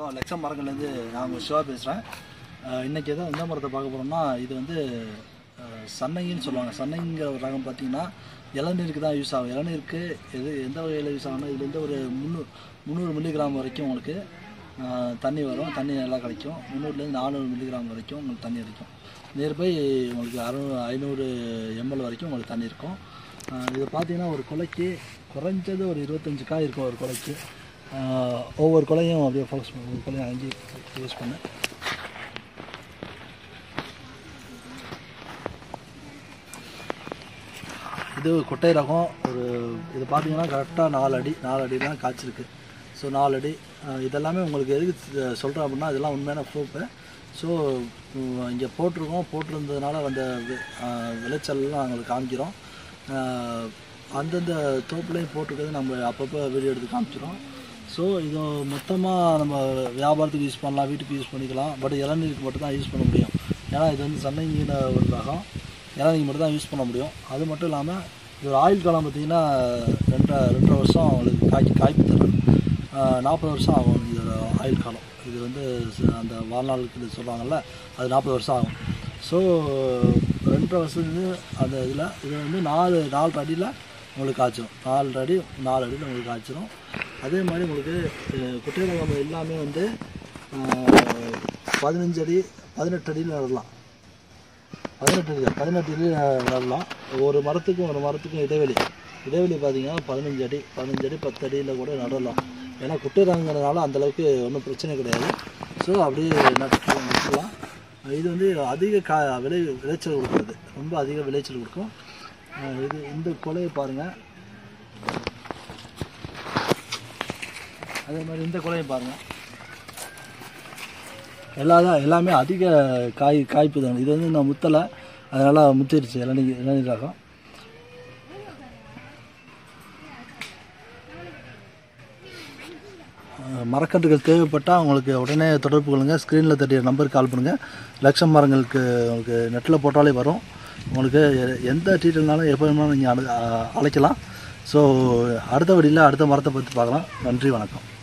வணக்கம் லட்சம் மரங்கள்லேருந்து நான் உங்கள் சிவா பேசுகிறேன் இன்றைக்கி எதுவும் எந்த மரத்தை பார்க்க போகிறோம்னா இது வந்து அஹ், சன்னைங்கன்னு சொல்லுவாங்க சன்னைங்கிற ஒரு ரகம் பார்த்தீங்கன்னா இளநீருக்கு தான் யூஸ் ஆகும் இளநீருக்கு எது எந்த வகையில் யூஸ் ஆகும்னா இது வந்து ஒரு முந்நூறு முந்நூறு மில்லிகிராம் வரைக்கும் உங்களுக்கு அஹ், தண்ணி வரும் தண்ணி நல்லா கிடைக்கும் முந்நூறுலேருந்து நானூறு மில்லிகிராம் வரைக்கும் உங்களுக்கு தண்ணி கிடைக்கும் நியர்பை உங்களுக்கு அறுநூறு ஐநூறு எம்எல் வரைக்கும் உங்களுக்கு தண்ணி இருக்கும் அஹ், இது பார்த்தீங்கன்னா ஒரு கொலைக்கு குறைஞ்சது ஒரு இருபத்தஞ்சு காய் இருக்கும் ஒரு கொலைக்கு ஆஹ் ஒவ்வொரு கொலையும் அப்படியே ஃபோக்கஸ் பண்ணு ஒவ்வொரு கொலையும் அஞ்சு யூஸ் பண்ணு இது ஒரு கொட்டை ரகம் ஒரு இது பார்த்தீங்கன்னா கரெக்டாக நாலு அடி நாலு அடி தான் காய்ச்சிருக்கு ஸோ நாலு அடி ஆஹ் இதெல்லாமே உங்களுக்கு எதுக்கு சொல்கிறேன் அப்படின்னா இதெல்லாம் உண்மையான ப்ரூஃபு ஸோ இங்கே போட்டிருக்கோம் போட்டிருந்ததுனால வந்த வி- ஆஹ் விளைச்சல்லாம் உங்களுக்கு காமிக்கிறோம் ஆஹ் அந்தந்த தோப்புலையும் போட்டிருக்கிறது நம்ம அப்பப்போ வீடியோ எடுத்து காமிச்சிரும் ஸோ இது மொத்தமாக நம்ம வியாபாரத்துக்கு யூஸ் பண்ணலாம் வீட்டுக்கு யூஸ் பண்ணிக்கலாம் பட் இளநீருக்கு மட்டும் தான் யூஸ் பண்ண முடியும் ஏன்னா இது வந்து சன்னைங்கிற ஒரு ரகம் இளநீர் மட்டும் தான் யூஸ் பண்ண முடியும் அது மட்டும் இல்லாமல் இது ஒரு ஆயுள் காலம் பார்த்தீங்கன்னா ரெண்டரை ரெண்டரை வருஷம் உங்களுக்கு காய்ச்சி காய்ப்பு தரும் நாற்பது வருஷம் ஆகும் இதோட ஆயுள் காலம் இது வந்து ச- அந்த வாழ்நாளுக்கு இது சொல்கிறாங்கல்ல அது நாற்பது வருஷம் ஆகும் ஸோ ரெண்டரை வருஷத்துக்கு அந்த இதில் இது வந்து நாலு நாலு அடியில் உங்களுக்கு காய்ச்சிரும் நாலு அடி நாலு அடியில் உங்களுக்கு காய்ச்சிரும் அதே மாதிரி உங்களுக்கு அஹ், குட்டை ரகம் எல்லாமே வந்து அஹ், பதினஞ்சு அடி பதினெட்டு அடியில் நடலாம் பதினெட்டு அடி தான். பதினெட்டு அடி நடலாம் ஒரு மரத்துக்கும் ஒரு மரத்துக்கும் இடைவெளி இடைவெளி பார்த்தீங்கன்னா பதினஞ்சு அடி பதினஞ்சு அடி பத்து அடியில் கூட நடலாம் ஏன்னா குட்டை ரகங்கிறதுனால அந்தளவுக்கு ஒன்றும் பிரச்சனை கிடையாது ஸோ அப்படியே நட்டு நட்டுலாம் இது வந்து அதிக கா விளை விளைச்சல் கொடுக்குறது ரொம்ப அதிக விளைச்சல் கொடுக்கும் அஹ் இது இந்த கொலையை பாருங்கள் அதே மாதிரி இந்த கொலையை பாருங்கள் எல்லாரும் எல்லாமே அதிக காய் காய்ப்பு தான் இது வந்து நான் முத்தலை அதனால் முத்திருச்சு இளநீர் இளநீர் ரகம் அஹ் மரக்கன்றுகள் தேவைப்பட்டால் உங்களுக்கு உடனே தொடர்பு கொள்ளுங்கள் ஸ்க்ரீனில் தட்டிய நம்பருக்கு கால் பண்ணுங்கள் லட்சம் மரங்களுக்கு உங்களுக்கு நெட்டில் போட்டாலே வரும் உங்களுக்கு எ- எந்த டீட்டெயில்னாலும் எப்போ வேணாலும் நீங்கள் அழைக்கலாம் ஸோ அடுத்த வழியில் அடுத்த மரத்தை பற்றி பார்க்கலாம் நன்றி வணக்கம்